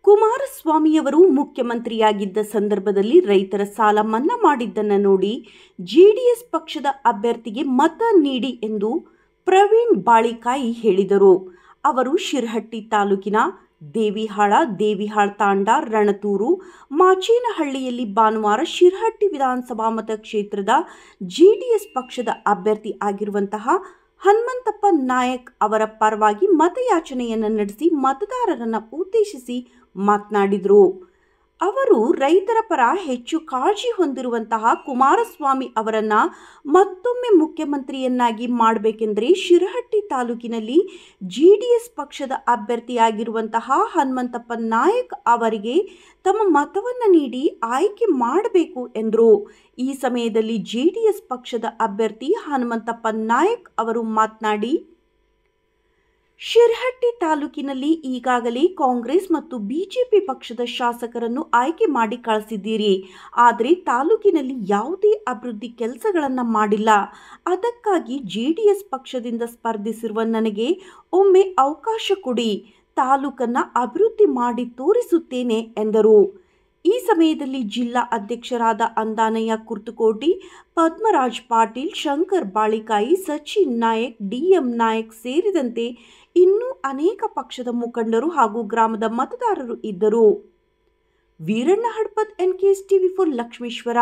ಕುಮಾರಸ್ವಾಮಿಯವರು ಮುಖ್ಯಮಂತ್ರಿಯಾಗಿದ್ದ ಸಂದರ್ಭದಲ್ಲಿ ರೈತರ ಸಾಲ ಮನ್ನಾ ಮಾಡಿದ್ದನ್ನು ನೋಡಿ ಜೆಡಿಎಸ್ ಪಕ್ಷದ ಅಭ್ಯರ್ಥಿಗೆ ಮತ ನೀಡಿ ಎಂದು ಪ್ರವೀಣ್ ಬಾಳಿಕಾಯಿ ಹೇಳಿದರು ಅವರು ಶಿರಹಟ್ಟಿ ತಾಲೂಕಿನ ದೇವಿಹಾಳ ದೇವಿಹಾಳ್ ತಾಂಡ ರಣತೂರು ಮಾಚೇನಹಳ್ಳಿಯಲ್ಲಿ ಭಾನುವಾರ ಶಿರಹಟ್ಟಿ ವಿಧಾನಸಭಾ ಮತಕ್ಷೇತ್ರದ ಜೆಡಿಎಸ್ ಪಕ್ಷದ ಅಭ್ಯರ್ಥಿ ಆಗಿರುವಂತಹ ಹನುಮಂತಪ್ಪ ನಾಯಕ್ ಅವರ ಪರವಾಗಿ ಮತಯಾಚನೆಯನ್ನು ನಡೆಸಿ ಮತದಾರರನ್ನು ಉದ್ದೇಶಿಸಿ ಮಾತನಾಡಿದರು ಅವರು ರೈತರ ಪರ ಹೆಚ್ಚು ಕಾಳಜಿ ಹೊಂದಿರುವಂತಹ ಕುಮಾರಸ್ವಾಮಿ ಅವರನ್ನ ಮತ್ತೊಮ್ಮೆ ಮುಖ್ಯಮಂತ್ರಿಯನ್ನಾಗಿ ಮಾಡಬೇಕೆಂದರೆ ಶಿರಹಟ್ಟಿ ತಾಲೂಕಿನಲ್ಲಿ ಜೆ ಡಿ ಎಸ್ ಪಕ್ಷದ ಅಭ್ಯರ್ಥಿಯಾಗಿರುವಂತಹ ಹನುಮಂತಪ್ಪ ನಾಯಕ್ ಅವರಿಗೆ ತಮ್ಮ ಮತವನ್ನು ನೀಡಿ ಆಯ್ಕೆ ಮಾಡಬೇಕು ಎಂದರು ಈ ಸಮಯದಲ್ಲಿ ಜೆ ಡಿ ಎಸ್ ಪಕ್ಷದ ಅಭ್ಯರ್ಥಿ ಹನುಮಂತಪ್ಪ ನಾಯಕ್ ಅವರು ಮಾತನಾಡಿ ಶಿರಹಟ್ಟಿ ತಾಲೂಕಿನಲ್ಲಿ ಈಗಾಗಲೇ ಕಾಂಗ್ರೆಸ್ ಮತ್ತು ಬಿಜೆಪಿ ಪಕ್ಷದ ಶಾಸಕರನ್ನು ಆಯ್ಕೆ ಮಾಡಿ ಕಳಿಸಿದ್ದೀರಿ ಆದರೆ ತಾಲೂಕಿನಲ್ಲಿ ಯಾವುದೇ ಅಭಿವೃದ್ಧಿ ಕೆಲಸಗಳನ್ನು ಮಾಡಿಲ್ಲ ಅದಕ್ಕಾಗಿ ಜೆ ಡಿ ಎಸ್ ಪಕ್ಷದಿಂದ ಸ್ಪರ್ಧಿಸಿರುವ ನನಗೆ ಒಮ್ಮೆ ಅವಕಾಶ ಕೊಡಿ ತಾಲೂಕನ್ನು ಅಭಿವೃದ್ಧಿ ಮಾಡಿ ತೋರಿಸುತ್ತೇನೆ ಎಂದರು ಈ ಸಮಯದಲ್ಲಿ ಜಿಲ್ಲಾ ಅಧ್ಯಕ್ಷರಾದ ಅಂದಾನಯ್ಯ ಕುರ್ತುಕೋಟಿ ಪದ್ಮರಾಜ್ ಪಾಟೀಲ್ ಶಂಕರ್ ಬಾಳಿಕಾಯಿ ಸಚಿನ್ ನಾಯಕ್ ಡಿಎಂ ನಾಯಕ್ ಸೇರಿದಂತೆ ಇನ್ನೂ ಅನೇಕ ಪಕ್ಷದ ಮುಖಂಡರು ಹಾಗೂ ಗ್ರಾಮದ ಮತದಾರರು ಇದ್ದರು Veeranna Hadpat N K S TV four Lakshmeshwar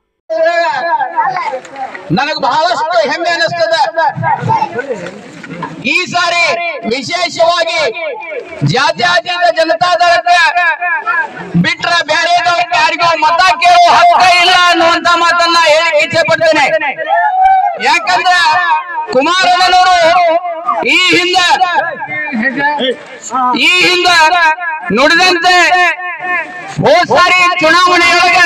ನನಗೆ ಬಹಳಷ್ಟು ಹೆಮ್ಮೆ ಅನಿಸ್ತದೆ ಈ ಸಾರಿ ವಿಶೇಷವಾಗಿ ಜಾತ್ಯತೀತ ಜನತಾದಳಕ್ಕೆ ಬಿಟ್ರ ಬೇರೆದವ್ರಿಗೆ ಯಾರಿಗೂ ಮತ ಕೇಳೋ ಹಕ್ಕ ಇಲ್ಲ ಅನ್ನುವಂತ ಮಾತನ್ನ ಹೇಳಿ ಇಚ್ಛೆ ಪಡ್ತೇನೆ ಯಾಕಂದ್ರೆ ಕುಮಾರಣ್ಣನವರು ಈ ಹಿಂದೆ ಈ ಹಿಂದೆ ನುಡಿದಂತೆ ಹೋದ್ ಸಾರಿ ಚುನಾವಣೆಯೊಳಗೆ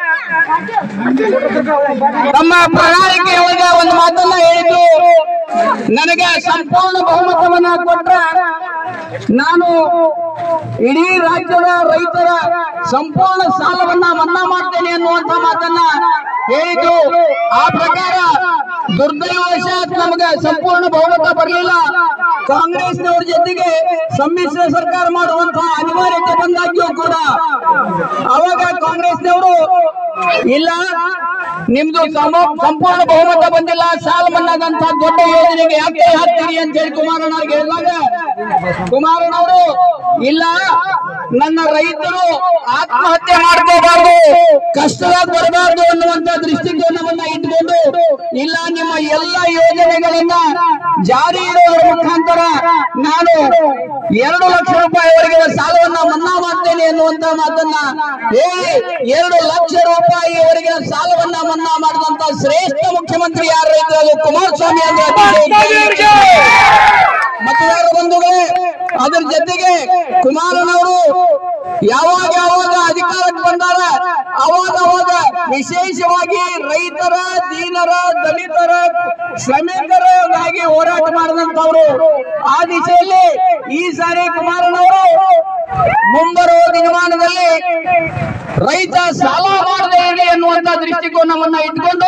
ತಮ್ಮ ಪ್ರಣಾಳಿಕೆ ಒಳಗೆ ಒಂದು ಮಾತನ್ನ ಹೇಳಿದ್ರು ನನಗೆ ಸಂಪೂರ್ಣ ಬಹುಮತವನ್ನ ಕೊಟ್ರ ನಾನು ಇಡೀ ರಾಜ್ಯದ ರೈತರ ಸಂಪೂರ್ಣ ಸಾಲವನ್ನ ಮನ್ನಾ ಮಾಡ್ತೇನೆ ಅನ್ನುವಂತ ಮಾತನ್ನ ಹೇಳಿದ್ರು ಆ ಪ್ರಕಾರ ದುರ್ದೈವಶಾತ್ ನಮಗೆ ಸಂಪೂರ್ಣ ಬಹುಮತ ಬರಲಿಲ್ಲ ಕಾಂಗ್ರೆಸ್ನವ್ರ ಜೊತೆಗೆ ಸಮ್ಮಿಶ್ರ ಸರ್ಕಾರ ಮಾಡುವಂತಹ ಅನಿವಾರ್ಯತೆ ಬಂದಾಗ್ಯೂ ಕೂಡ ಅವಾಗ ಕಾಂಗ್ರೆಸ್ನವರು ಇಲ್ಲ ನಿಮ್ದು ಸಮ- ಸಂಪೂರ್ಣ ಬಹುಮತ ಬಂದಿಲ್ಲ ಸಾಲ ಮನ್ನಾದಂತ ದೊಡ್ಡ ಯೋಜನೆಗೆ ಯಾಕೆ ಹಾಕ್ತೀರಿ ಅಂತ ಹೇಳಿ ಕುಮಾರಣ್ಣವ್ರಿಗೆ ಹೇಳಿದಾಗ ಕುಮಾರಣ್ಣವರು ಇಲ್ಲ ನನ್ನ ರೈತರು ಆತ್ಮಹತ್ಯೆ ಮಾಡ್ಕೋಬಾರ್ದು ಕಷ್ಟದಾಗ ಬರಬಾರ್ದು ಅನ್ನುವಂತ ದೃಷ್ಟಿಕೋನವನ್ನ ಇಟ್ಕೊಂಡು ಇಲ್ಲ ನಿಮ್ಮ ಎಲ್ಲ ಯೋಜನೆಗಳನ್ನ ಜಾರಿ ಇಡುವುದರ ಮುಖಾಂತರ ನಾನು ಎರಡು ಲಕ್ಷ ರೂಪಾಯಿವರೆಗೆ ಸಾಲವನ್ನ ಮನ್ನಾ ಮಾಡ್ತೇನೆ ಎನ್ನುವಂತ ಮಾತನ್ನ ಹೇಳಿ ಎರಡು ಲಕ್ಷ ರೂಪಾಯಿವರೆಗಿನ ಸಾಲವನ್ನ ಮನ್ನಾ ಮಾಡಿದಂತ ಶ್ರೇಷ್ಠ ಮುಖ್ಯಮಂತ್ರಿ ಯಾರು ಇದ್ರೆ ಅದು ಕುಮಾರಸ್ವಾಮಿ ಅಂದ್ರೆ ಮತದಾರ ಬಂಧುಗಳೇ ಅದ್ರ ಜೊತೆಗೆ ಕುಮಾರನವರು ಯಾವಾಗ ಯಾವಾಗ ಅಧಿಕಾರಕ್ಕೆ ಬಂದಾರ ಅವಾಗ ಅವಾಗ ವಿಶೇಷವಾಗಿ ರೈತರ ದೀನರ ದಲಿತರ ಶ್ರಮಿಕರಾಗಿ ಹೋರಾಟ ಮಾಡಿದಂತವರು ಆ ದಿಶೆಯಲ್ಲಿ ಈ ಸಾರಿ ಕುಮಾರನವರು ಮುಂಬರುವ ದಿನಮಾನದಲ್ಲಿ ರೈತ ಸಾಲ ಮಾಡದೇ ಇರಲಿ ಎನ್ನುವಂತ ದೃಷ್ಟಿಕೋನವನ್ನ ಇಟ್ಕೊಂಡು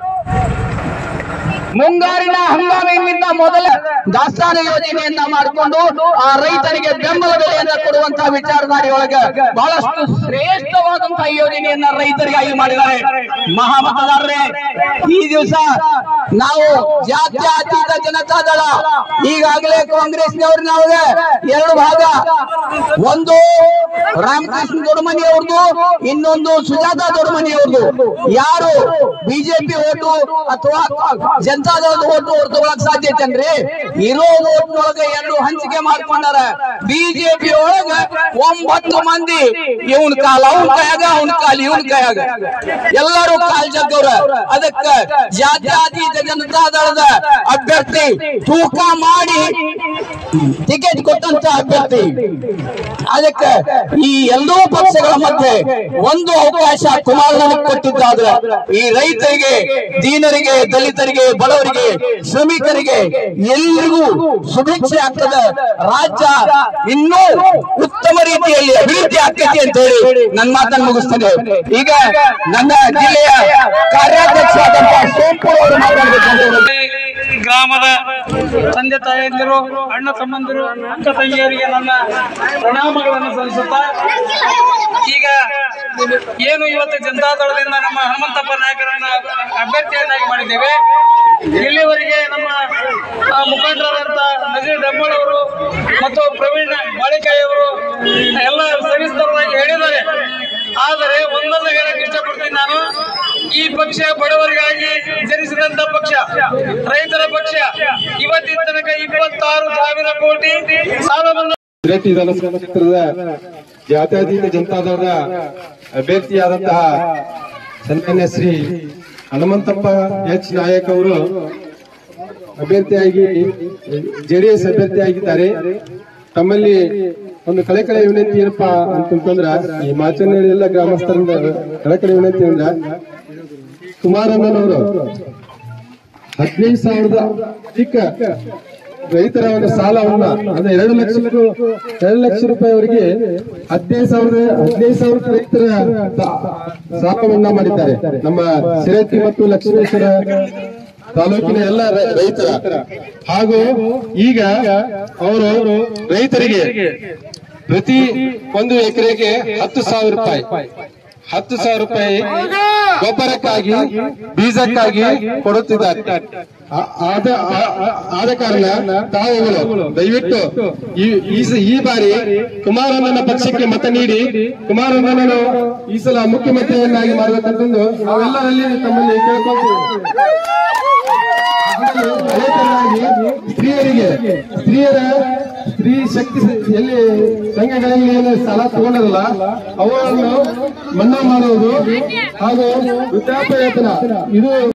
ಮುಂಗಾರಿನ ಹಂಗಾಮಿನಿಂದ ಮೊದಲ ದಾಸ್ತಾನು ಯೋಜನೆಯನ್ನ ಮಾಡಿಕೊಂಡು ಆ ರೈತರಿಗೆ ಬೆಂಬಲ ಬೆಲೆಯನ್ನ ಕೊಡುವಂತಹ ವಿಚಾರಧಾರೆ ಒಳಗ ಬಹಳಷ್ಟು ಶ್ರೇಷ್ಠವಾದಂತಹ ಯೋಜನೆಯನ್ನ ರೈತರಿಗಾಗಿ ಮಾಡಿದ್ದಾರೆ ಮಹಾಮತದಾರರೇ ಈ ದಿವಸ ನಾವು ಜಾತ್ಯತೀತ ಜನತಾದಳ ಈಗಾಗಲೇ ಕಾಂಗ್ರೆಸ್ನವ್ರು ನಾವು ಎರಡು ಭಾಗ ಒಂದು ರಾಮಕೃಷ್ಣ ದೊಡ್ಡಮನಿ ಅವ್ರದ್ದು ಇನ್ನೊಂದು ಸುಜಾತಾ ದೊಡ್ಡಮನಿ ಅವ್ರದ್ದು ಯಾರು ಬಿಜೆಪಿ ಓಟು ಅಥವಾ ಜನತಾದಳದ ಓಟು ಅವ್ರು ತಗೊಳಕ್ ಸಾಧ್ಯತೆ ಅಂದ್ರೆ ಇರೋ ಓಟ್ನೊಳಗೆ ಎರಡು ಹಂಚಿಕೆ ಮಾಡ್ಕೊಂಡಾರ ಬಿಜೆಪಿ ಒಳಗ ಒಂಬತ್ತು ಮಂದಿ ಇವನ್ ಕಾಲ ಅವನ್ ಕೈಯಾಗ ಅವನ್ ಕಾಲ ಇವನ್ ಕೈಯಾಗ ಎಲ್ಲರೂ ಕಾಲ್ ಜಗ್ಗವ್ರ ಅದಕ್ಕ ಜಾತ್ಯತೀತ ಜನತಾದಳದ ಅಭ್ಯರ್ಥಿ ತೂಕ ಮಾಡಿ ಟಿಕೆಟ್ ಕೊಟ್ಟಂತ ಅಭ್ಯರ್ಥಿ ಅದಕ್ಕೆ ಈ ಎರಡೂ ಪಕ್ಷಗಳ ಮಧ್ಯೆ ಒಂದು ಅವಕಾಶ ಕುಮಾರನಿಗೆ ಕೊಟ್ಟಿದ್ದಾದ್ರೆ ಈ ರೈತರಿಗೆ ದೀನರಿಗೆ ದಲಿತರಿಗೆ ಬಡವರಿಗೆ ಶ್ರಮಿಕರಿಗೆ ಎಲ್ಲರಿಗೂ ಶುಭೇಚ್ಛೆ ಆಗ್ತದೆ ರಾಜ್ಯ ಇನ್ನೂ ಉತ್ತಮ ರೀತಿಯಲ್ಲಿ ಅಭಿವೃದ್ಧಿ ಆಗ್ತೈತಿ ಅಂತ ಹೇಳಿ ನನ್ನ ಮಾತನ್ನು ಮುಗಿಸ್ತೇನೆ ಈಗ ನನ್ನ ಜಿಲ್ಲೆಯ ಕಾರ್ಯಾಧ್ಯಕ್ಷ ಆದಂತಹ ಸೋಂಪು ಅವರು ಮಾತಾಡಬೇಕಂತ ಗ್ರಾಮದ ತಂದೆ ತಾಯಂದಿರು ಅಣ್ಣ ತಮ್ಮಂದಿರು ಅಕ್ಕ ತಂಗಿಯರಿಗೆ ನನ್ನ ಪ್ರಣಾಮಗಳನ್ನು ಸಲ್ಲಿಸುತ್ತಾ ಈಗ ಏನು ಇವತ್ತು ಜನತಾದಳದಿಂದ ನಮ್ಮ ಹನುಮಂತಪ್ಪ ನಾಯಕರನ್ನ ಅಭ್ಯರ್ಥಿಯನ್ನಾಗಿ ಮಾಡಿದ್ದೇವೆ ಇಲ್ಲಿವರೆಗೆ ನಮ್ಮ ಆ, ಮುಖಂಡರಾದಂಥ ನಜೀರ್ ಡಬ್ಬಳ್ ಅವರು ಮತ್ತು ಪ್ರವೀಣ್ ಬಾಳಿಕಾಯಿ ಅವರು ಎಲ್ಲ ಸವಿಸ್ತರವಾಗಿ ಹೇಳಿದ್ದಾರೆ ಆದರೆ ಒಂದನ್ನು ಹೇಳಕ್ಕೆ ಇಷ್ಟಪಡ್ತೀನಿ ನಾನು ಈ ಪಕ್ಷ ಬಡವರಿಗಾಗಿ ಜನಿಸಿದಂತ ಪಕ್ಷ ರೈತರ ಪಕ್ಷ ಇವತ್ತಿನ ತನಕ ಇಪ್ಪತ್ತಾರು ಸಾವಿರ ಕೋಟಿ ಸಾಲ ಮನ್ನಾ ರೆಡ್ಡಿ ವಿಧಾನಸಭಾ ಕ್ಷೇತ್ರದ ಜಾತ್ಯತೀತ ಜನತಾದವರ ಅಭ್ಯರ್ಥಿಯಾದಂತಹ ಸನ್ಮಾನ್ಯ ಶ್ರೀ ಹನುಮಂತಪ್ಪ ಎಚ್ ನಾಯಕ್ ಅವರು ಅಭ್ಯರ್ಥಿಯಾಗಿ ಜೆಡಿಎಸ್ ಅಭ್ಯರ್ಥಿಯಾಗಿದ್ದಾರೆ ತಮ್ಮಲ್ಲಿ ಒಂದು ಕಳೆಕಳೆ ವಿನಂತಿ ಏನಪ್ಪಾ ಅಂತಂತಂದ್ರ ಈ ಮಾಚನಹಳ್ಳಿ ಎಲ್ಲ ಗ್ರಾಮಸ್ಥರಿಂದ ಕಳೆಕಳೆ ವಿನಂತಿ ಅಂದ್ರ ಕುಮಾರಣ್ಣನವರು ಹದಿನೈದು ಸಾವಿರದ ಅಧಿಕ ರೈತರ ಒಂದು ಸಾಲವನ್ನ ಅಂದ್ರೆ ಎರಡು ಲಕ್ಷಕ್ಕೂ ಎರಡು ಲಕ್ಷ ರೂಪಾಯಿ ಅವರಿಗೆ ಹದಿನೈದು ಸಾವಿರದ ಹದಿನೈದು ಸಾವಿರ ರೈತರ ಸಾ- ಸಾಲ ಮನ್ನಾ ಮಾಡಿದ್ದಾರೆ ನಮ್ಮ ಸಿರತಿ ಮತ್ತು ಲಕ್ಷ್ಮೇಶ್ವರ ತಾಲೂಕಿನ ಎಲ್ಲ ರೈ- ರೈತರ ಹಾಗೂ ಈಗ ಅವರು ರೈತರಿಗೆ ಪ್ರತಿ ಒಂದು ಎಕರೆಗೆ ಹತ್ತು ಸಾವಿರ ರೂಪಾಯಿ ಹತ್ತು ಸಾವಿರ ರೂಪಾಯಿ ಗೊಬ್ಬರಕ್ಕಾಗಿ ಬೀಜಕ್ಕಾಗಿ ಕೊಡುತ್ತಿದ್ದಾರೆ ಆ- ಆದ ಆ- ಆ- ಆದ ಕಾರಣ ತಾವುಗಳು ದಯವಿಟ್ಟು ಈ ಈ ಸ- ಈ ಬಾರಿ ಕುಮಾರಣ್ಣನ ಪಕ್ಷಕ್ಕೆ ಮತ ನೀಡಿ ಕುಮಾರಣ್ಣನನ್ನು ಈ ಸಲ ಮುಖ್ಯಮಂತ್ರಿಯನ್ನಾಗಿ ಮಾಡಬೇಕಂತಂದು ನಾವೆಲ್ಲರಲ್ಲಿ ತಮ್ಮಲ್ಲಿ ಕೇಳ್ಕೊಳ್ತೀವಿ ಆಮೇಲೆ ಅದೇ ತರನಾಗಿ ಸ್ತ್ರೀಯರಿಗೆ ಸ್ತ್ರೀಯರ ಸ್ತ್ರೀ ಶಕ್ತಿ ಎಲ್ಲಿ ಸಂಘಗಳಲ್ಲಿ ಏನು ಸಾಲ ತಗೊಂಡರಲ್ಲ ಅವುಗಳನ್ನು ಮನ್ನಾ ಮಾಡುವುದು ಹಾಗೂ ವೃದ್ಧಾಪ್ಯ ವೇತನ ಇದು